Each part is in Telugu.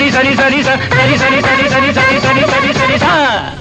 సరి సరి సరి స- సరి సరి సరి సరి సరి సరి సరి సరి సా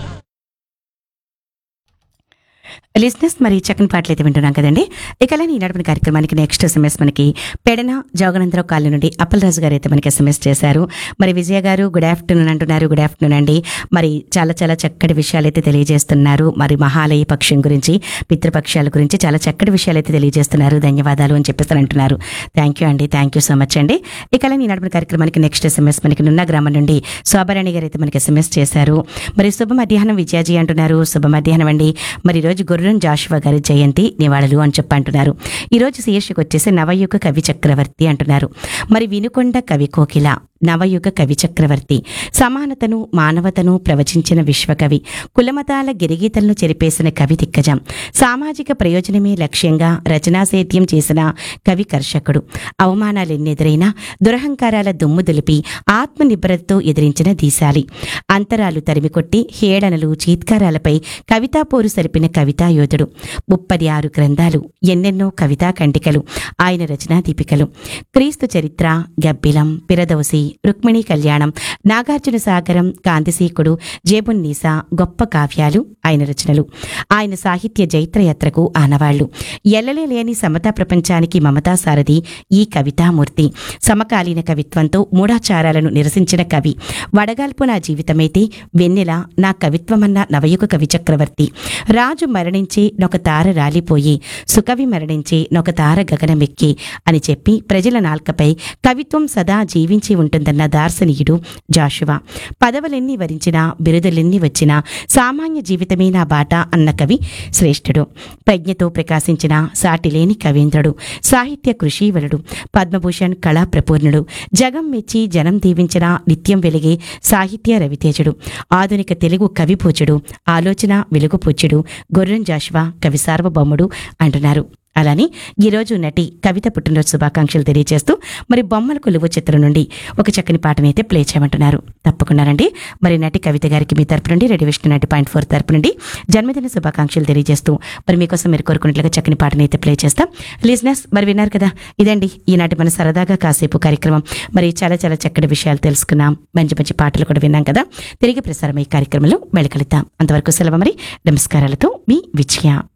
లిస్నెస్ మరి చక్కని పాటలు అయితే వింటున్నాం కదండి ఇక అలానే ఈ నడిపిన కార్యక్రమానికి నెక్స్ట్ ఎస్ఎంఎస్ మనకి పెడన జోగనందరావు కాలనీ నుండి అప్పలరాజు గారు అయితే మనకి ఎస్ఎంఎస్ చేశారు మరి విజయ గారు గుడ్ ఆఫ్టర్నూన్ అంటున్నారు గుడ్ ఆఫ్టర్నూన్ అండి మరి చాలా చాలా చక్కటి విషయాలు అయితే తెలియజేస్తున్నారు మరి మహాలయ పక్షం గురించి పితృపక్షాల గురించి చాలా చక్కటి విషయాలు అయితే తెలియజేస్తున్నారు ధన్యవాదాలు అని చెప్పేసి అంటున్నారు థ్యాంక్ యూ అండి థ్యాంక్ యూ సో మచ్ అండి ఇక అలానే ఈ నడిపిన కార్యక్రమానికి నెక్స్ట్ ఎస్ఎంఎస్ మనకి నున్న గ్రామం నుండి శోభారాణి గారు అయితే మనకి ఎస్ఎంఎస్ చేశారు మరి శుభ మధ్యాహ్నం విజయాజీ అంటున్నారు శుభ మధ్యాహ్నం అండి మరి ఈరోజు గుర్రం జాషువా గారి జయంతి నివాళులు అని చెప్పి అంటున్నారు ఈరోజు శీర్షిక వచ్చేసి నవయుగ కవి చక్రవర్తి అంటున్నారు మరి వినుకొండ కవి కోకిల నవయుగ కవి చక్రవర్తి సమానతను మానవతను ప్రవచించిన విశ్వకవి కులమతాల గిరిగీతలను చెరిపేసిన కవి దిగ్గజం సామాజిక ప్రయోజనమే లక్ష్యంగా రచనాసేద్యం చేసిన కవి కర్షకుడు అవమానాలెన్నెదురైనా దురహంకారాల దుమ్ము దులిపి ఆత్మనిర్భరతతో ఎదిరించిన దీశాలి అంతరాలు తరిమికొట్టి హేళనలు చీత్కారాలపై కవితా పోరు సరిపిన కవితా యోధుడు ముప్పది ఆరు గ్రంథాలు ఎన్నెన్నో కవితా కంటికలు ఆయన రచనా దీపికలు క్రీస్తు చరిత్ర గబ్బిలం పిరదోసి రుక్మిణి కళ్యాణం నాగార్జున సాగరం కాంతిసీకుడు జేబున్నీసా గొప్ప కావ్యాలు ఆయన రచనలు ఆయన సాహిత్య జైత్రయాత్రకు ఆనవాళ్లు ఎల్లలే లేని సమతా ప్రపంచానికి మమతా సారథి ఈ కవితామూర్తి సమకాలీన కవిత్వంతో మూఢాచారాలను నిరసించిన కవి వడగాల్పు నా జీవితమైతే వెన్నెల నా కవిత్వమన్న నవయుగ కవి చక్రవర్తి రాజు మరణించి నొక తార రాలిపోయి సుకవి మరణించి నొక తార గగనమెక్కి అని చెప్పి ప్రజల నాల్కపై కవిత్వం సదా జీవించి ఉంటుందన్న దార్శనీయుడు జాషువా పదవులెన్ని వరించినా బిరుదులెన్ని వచ్చినా సామాన్య జీవితమే నా బాట అన్న కవి శ్రేష్ఠుడు ప్రజ్ఞతో ప్రకాశించిన సాటిలేని కవీంద్రుడు సాహిత్య కృషీవలుడు పద్మభూషణ్ కళా ప్రపూర్ణుడు జగం మెచ్చి జనం దీవించిన నిత్యం వెలిగే సాహిత్య రవితేజుడు ఆధునిక తెలుగు కవిపూజుడు ఆలోచన వెలుగుపూజ్యుడు గొర్రెం జాషువా కవి సార్వభౌముడు అంటున్నారు అలానే ఈరోజు నటి కవిత పుట్టినరోజు శుభాకాంక్షలు తెలియజేస్తూ మరి బొమ్మల కొలువు చిత్రం నుండి ఒక చక్కని పాటని అయితే ప్లే చేయమంటున్నారు తప్పకుండానండి మరి నటి కవిత గారికి మీ తరపు నుండి రెడీ విష్ణు నటి పాయింట్ ఫోర్ తరపు నుండి జన్మదిన శుభాకాంక్షలు తెలియజేస్తూ మరి మీకోసం మీరు కోరుకున్నట్లుగా చక్కని పాటని అయితే ప్లే చేస్తాం లిజినెస్ మరి విన్నారు కదా ఇదండి ఈనాటి మన సరదాగా కాసేపు కార్యక్రమం మరి చాలా చాలా చక్కటి విషయాలు తెలుసుకున్నాం మంచి మంచి పాటలు కూడా విన్నాం కదా తిరిగి ప్రసారం ఈ కార్యక్రమంలో వెళ్ళగలుగుతాం అంతవరకు సెలవు మరి నమస్కారాలతో మీ విజయ